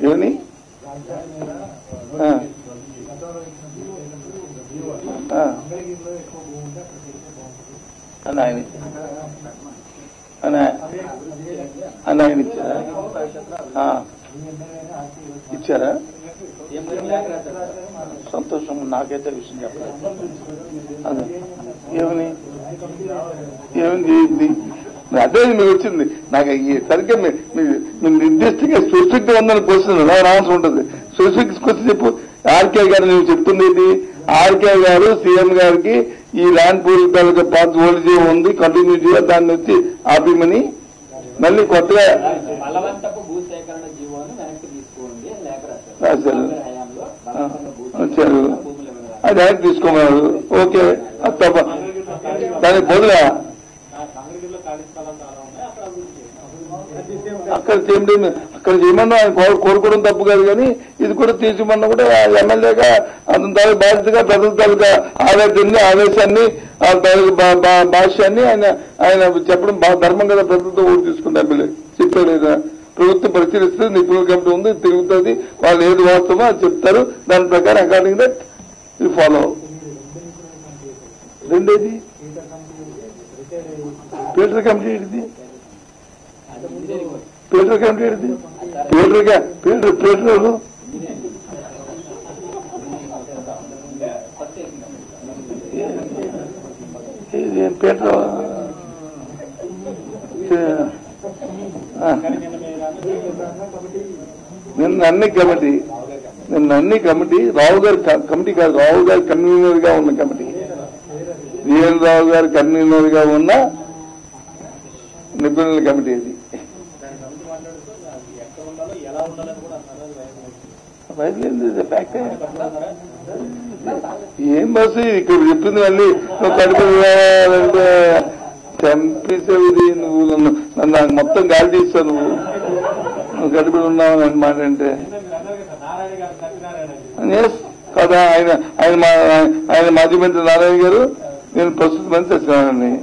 ఏమని ఆ. ఆ. అని ఆయన అని అని ఆయన ఇచ్చారా ఆ. ఇచ్చారా సంతోషం నాకైతే విషయం చెప్పలేదు అదే ఏమని ఏమైంది ఏంది అదే మీకు వచ్చింది నాకు ఈ సరిగ్గా మీ- మీ- మీ నిర్దిష్టంగా స్పెసిఫిక్ గా ఉందని క్వశ్చన్ నా ఆన్సర్ ఉంటుంది స్పెసిఫిక్ క్వశ్చన్ చెప్పు ఆర్కే గారు నువ్వు చెప్తుంది ఏంటి ఆర్కే గారు సీఎం గారికి ఈ ల్యాండ్ పూల్ తాలూకా పాత ఓల్డ్ ఉంది కంటిన్యూటీగా దాన్ని వచ్చి ఆపిమని మళ్ళీ కొత్తగా బలవంతపు భూసేకరణ జీవోను వెనక్కి తీసుకోండి అని లేఖ రాశారు రాశారు. కాంగ్రెస్ హయాంలో బలవంతంగా భూ వచ్చారు సేకరణ భూములు ఇవ్వడం. అది వెనక్కి తీసుకోమన్నారు ఓకే అది తప్ప దానికి బదులా అక్కడ చేయడం అక్కడ చేయమన్నా ఆయన కోరు- కోరుకోవడం తప్పు కాదు కానీ ఇది కూడా తీసుకోమన్నా కూడా ఎమ్మెల్యేగా అతని తాలూకు బాధ్యతగా ప్రజల తాలూకా ఆవేశాన్ని ఆవేశాన్ని ఆ తాలూకు భా- భా- భాష్యాన్ని ఆయన ఆయన చెప్పడం బాగా ధర్మం కదా ప్రజలతో ఓటు తీసుకుంది ఎమ్మెల్యే చెప్పాడు ఆయన ప్రభుత్వం పరిశీలిస్తుంది నిపుణుల కమిటీ ఉంది తిరుగుతుంది వాళ్ళు ఏది వాస్తవమో అది చెప్తారు దాని ప్రకారం అకార్డింగ్ దట్ ఇది ఫాలో రెండేది పీటర్ కమిటీ ఏంటిది పీటర్ కమిటీ ఏంటిది పీటర్ గా- పీటర్ పీటర్ ఎవరు? ఇది ఏం పీటర్ ఆ. నిన్న అన్ని కమిటీ నిన్న అన్ని కమిటీ రావు గారి క- కమిటీ కాదు రావు గారి కన్వీనర్ గా ఉన్న కమిటీ విఎన్ రావు గారి కన్వీనర్ గా ఉన్న నిపుణుల కమిటీ ఇది బయలుదేరింది ఇది ఫ్యాక్టే. ఏం బస్సు ఇక్కడ చెప్పింది మళ్ళీ నువ్వు కడుపు అంటే చంపేసావు ఇది నువ్వు నన్ను నన్ను నాకు మొత్తం గాలి తీస్తావు నువ్వు నువ్వు కడుపులో ఉన్నావు అని మాట అంటే Yes, కదా ఆయన ఆయన మా ఆయన మాజీ మంత్రి నారాయణ గారు నేను ప్రస్తుత మంత్రి సత్యనారాయణని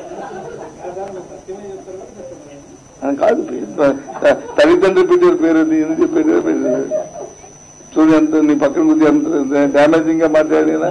ఆయన కాదు పేరు. త- తల్లిదండ్రులు పెట్టారు పేరు అది ఎందుకు పెట్టారు పేరు చూడు ఎంత నీ పక్కన కూర్చొని ఎంత డ్యామేజింగ్ గా మాట్లాడినా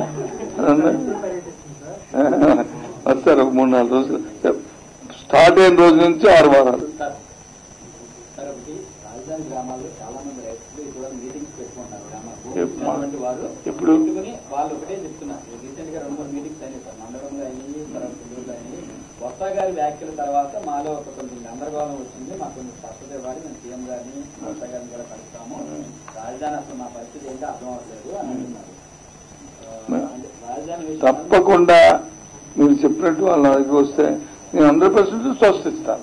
వస్తారు ఒక మూడు నాలుగు రోజులు స్టార్ట్ అయిన రోజు నుంచి ఆరు వారాలు సార్ సార్ ఒకటి రాజధాని గ్రామాల్లో చాలా మంది రైతులు కూడా మీటింగ్స్ పెట్టుకుంటారు గ్రామాలకు ఎప్పుడు? ఉన్నటువంటి వారు ఎప్పుడు? పెట్టుకుని వాళ్ళు ఒకటే చెప్తున్నారు రీసెంట్ గా రెండు మూడు మీటింగ్స్ అయినాయి సార్ మండలంలో అయ్యి తర్వాత ఊళ్ళో అయ్యి వస్తా గారి వ్యాఖ్యల తర్వాత మాలో ఒక కొంచెం గందరగోళం వచ్చింది మాకు కొంచెం స్పష్టత ఇవ్వాలి మేము సీఎం గారిని వస్తా గారిని కూడా కలుస్తాము రాజధాని అసలు మా పరిస్థితి ఏంటో అర్థం అవ్వట్లేదు అని అంటున్నారు ఆ, అంటే రాజధాని విషయం తప్పకుండా మీరు చెప్పినట్టు వాళ్ళ దగ్గరికి వస్తే నేను హండ్రెడ్ పర్సెంట్ స్వస్థిస్తాను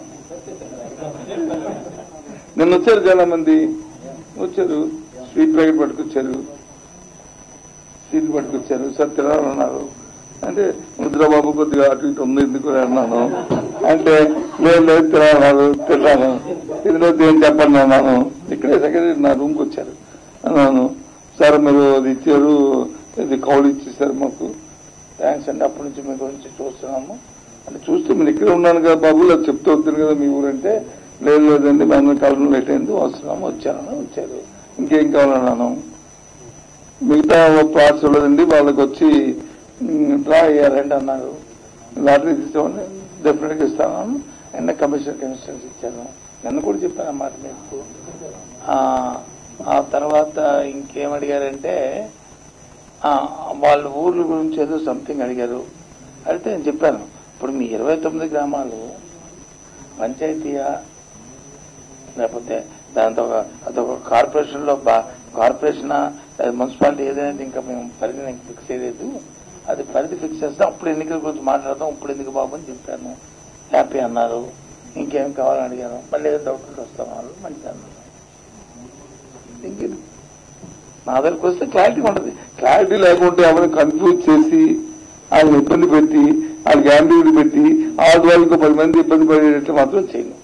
నిన్న వచ్చారు చాలా మంది వచ్చారు స్వీట్ ప్యాకెట్ పట్టుకొచ్చారు స్వీట్ పట్టుకొచ్చారు సార్ తినాలన్నారు అంటే ముద్రబాబు కొద్దిగా అటు ఇటు ఉంది ఎందుకు అన్నాను అంటే లేదు లేదు తినాలన్నారు తిన్నాను ఇది రోజు ఏం చెప్పండి అన్నాను ఇక్కడే సెక్రటరీ నా రూమ్కి వచ్చారు అన్నాను సార్ మీరు అది ఇచ్చారు ఇది కౌలు ఇచ్చేసారు మాకు థ్యాంక్స్ అండి అప్పటి నుంచి మీ గురించి చూస్తున్నాము అంటే చూస్తే మీరు ఇక్కడ ఉన్నాను కదా బాబు అది చెప్తూ వస్తుంది కదా మీ ఊరంటే లేదు లేదండి మేము కాలం లేట్ అయింది వస్తున్నాము వచ్చాను వచ్చారు ఇంకేం కావాలన్నాను మిగతా ప్లాట్స్ లేదండి వాళ్ళకి వచ్చి "ఉమ్, డ్రా అయ్యారండి అన్నారు లాటరీ తీసుకోండి డెఫినెట్ గా ఇస్తాను నిన్న కమిషనర్ కమిషనర్స్ ఇచ్చాను నిన్న కూడా చెప్పాను అన్నమాట మీకు ఆ, ఆ తర్వాత ఇంకేం అడిగారంటే ఆ, వాళ్ళ ఊర్ల గురించి ఏదో సంథింగ్ అడిగారు అయితే నేను చెప్పాను ఇప్పుడు మీ ఇరవై తొమ్మిది గ్రామాలు పంచాయతీయా లేకపోతే దాంతో ఒక- అదొక కార్పొరేషన్ లో కార్పొరేషన్ మున్సిపాలిటీ ఏదైనా ఇంకా మేము పరిధిని ఫిక్స్ చేయలేదు అది పరిధి ఫిక్స్ చేస్తాం అప్పుడు ఎన్నికల గురించి మాట్లాడతాం ఇప్పుడు ఎందుకు బాబు అని చెప్పాను హ్యాపీ అన్నారు ఇంకేం కావాలని అడిగాను మళ్ళీ ఏదో డౌట్ ఉంటే వస్తాం వాళ్ళు మంచిది అన్నారు ఇంకేం నా దగ్గరకు వస్తే క్లారిటీ ఉంటుంది క్లారిటీ లేకుంటే ఎవరిని కన్ఫ్యూజ్ చేసి వాళ్ళని ఇబ్బంది పెట్టి వాళ్ళకి యాంబిలిటీ పెట్టి ఆరు వాళ్ళకి పది మంది ఇబ్బంది పడేటట్టు మాత్రం చేయను